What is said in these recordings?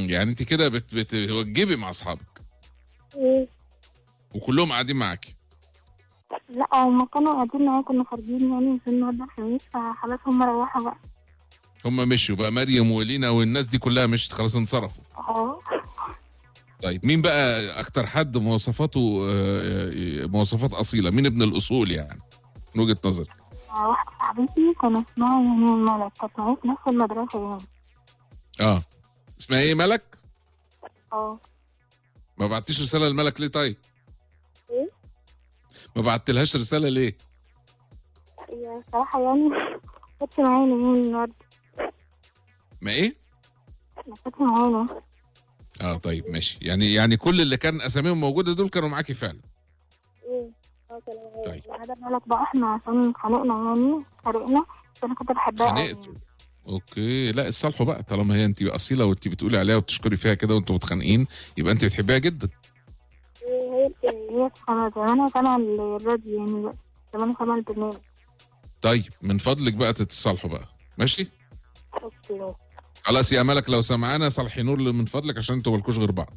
يعني انت كده بت- بتوجبي مع اصحابك ايه وكلهم قاعدين معاكي لا هما كانوا قاعدين معايا كنا خارجين يعني في النهارده الخميس فخلاص هما روحوا بقى هم مشوا بقى مريم ولينا والناس دي كلها مشت خلاص انصرفوا اه طيب مين بقى اكتر حد مواصفاته آه، آه، مواصفات اصيله مين ابن الاصول يعني من وجهه نظرك واحدة صاحبتي كان اسمها يمين ملك كانت معايا في نفس المدرسة يعني اه اسمها ايه ملك اه ما بعتيش رساله لملك ليه طيب ايه ما بعتلهاش رساله ليه هي الصراحة يعني كانت معايا يمين النهارده ما ايه ما كانتش معانا اه طيب ماشي يعني يعني كل اللي كان اساميهم موجوده دول كانوا معاكي فعلا ايه اه كان معايا طيب. ما عدا ملك بقى احنا عشان اتخانقنا يعني اتخانقنا بس انا كنت بحبها قوي اتخانقتوا اوكي لا الصالحوا بقى طالما هي انت اصيله وانت بتقولي عليها وبتشكري فيها كده وانتوا متخانقين يبقى انت بتحبيها جدا هي هي هي سامعة زمان سامعة الراديو يعني بقى زمان سامعة البرنامج طيب من فضلك بقى تتصالحوا بقى ماشي اوكي خلاص يا ملك لو سمعانا صالحي نور من فضلك عشان انتوا مالكوش غير بعض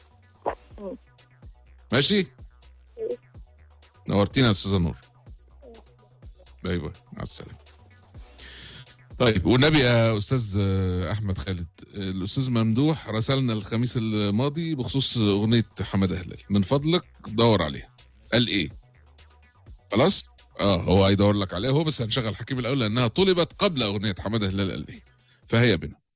ماشي نورتينا يا استاذه نور باي باي مع السلامه طيب والنبي يا استاذ آه، احمد خالد آه، الاستاذ ممدوح راسلنا الخميس الماضي بخصوص اغنيه حماده هلال من فضلك دور عليها قال ايه خلاص اه هو هيدور لك عليها هو بس هنشغل حكيم الاول لانها طلبت قبل اغنيه حماده هلال قال ايه فهيا بنا